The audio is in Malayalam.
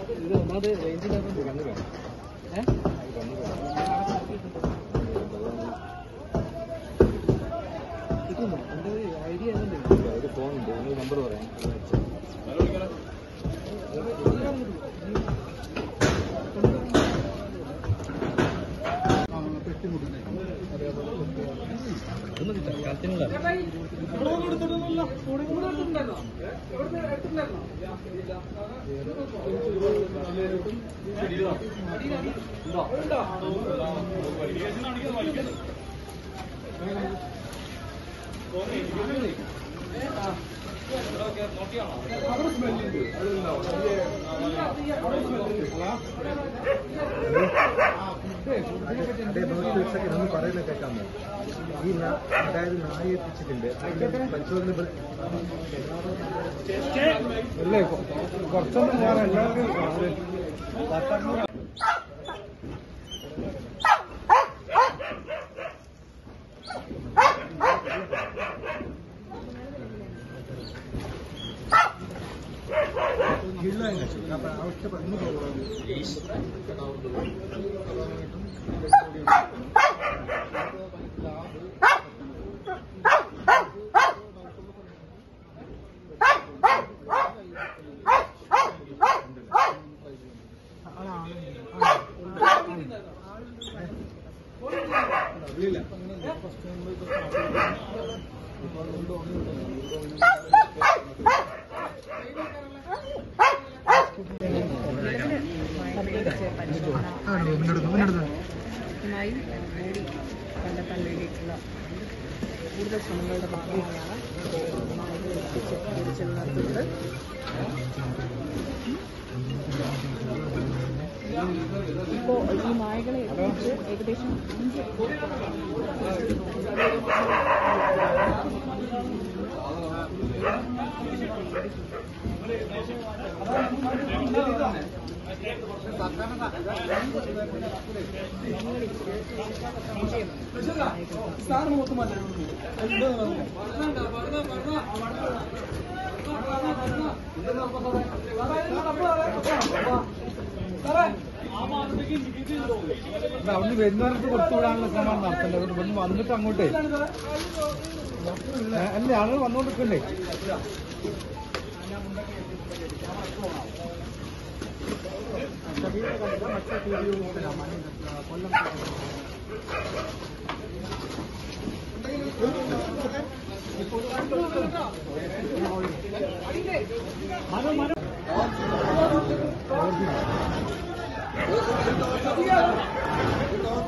ഇത് ഒന്നാമത് റേഞ്ചിനകത്ത് കണ്ണു വേണം ഏഹ് കിട്ടുന്നു എൻ്റെ ഐഡിയ ഏതുണ്ട് ഒരു ഫോൺ ഉണ്ട് ഒരു നമ്പർ പറയാം ഒന്ന് പറയുന്ന കേൾക്കാമോ ഈ നാ- അതായത് നായ എത്തിച്ചിട്ടുണ്ട് അതിന്റെ പരിശോധന അല്ലേ കുറച്ചൊന്നും ഞാൻ എല്ലാവർക്കും ആവശ്യപ്പെടുന്നു ായി മൂടി കണ്ടെത്താൻ വേണ്ടിയിട്ടുള്ള കൂടുതൽ ശ്രമങ്ങളുടെ ഭാഗമായാണ് നായകളെ എത്തിച്ച് തിരിച്ചു നടത്തുന്നത് ഇപ്പോൾ ഈ നായകളെ എത്തിച്ച് ഏകദേശം അഞ്ച് അവിടുന്ന് വരുന്നവർക്ക് കൊടുത്തുവിടാനുള്ള ശ്രമമാണ് നടത്തേണ്ടത് അതുകൊണ്ട് ഇവിടുന്ന് വന്നിട്ട് അങ്ങോട്ടേ ഏ, അല്ല ആളുകൾ വന്നുകൊണ്ടിരിക്കണ്ടേ ും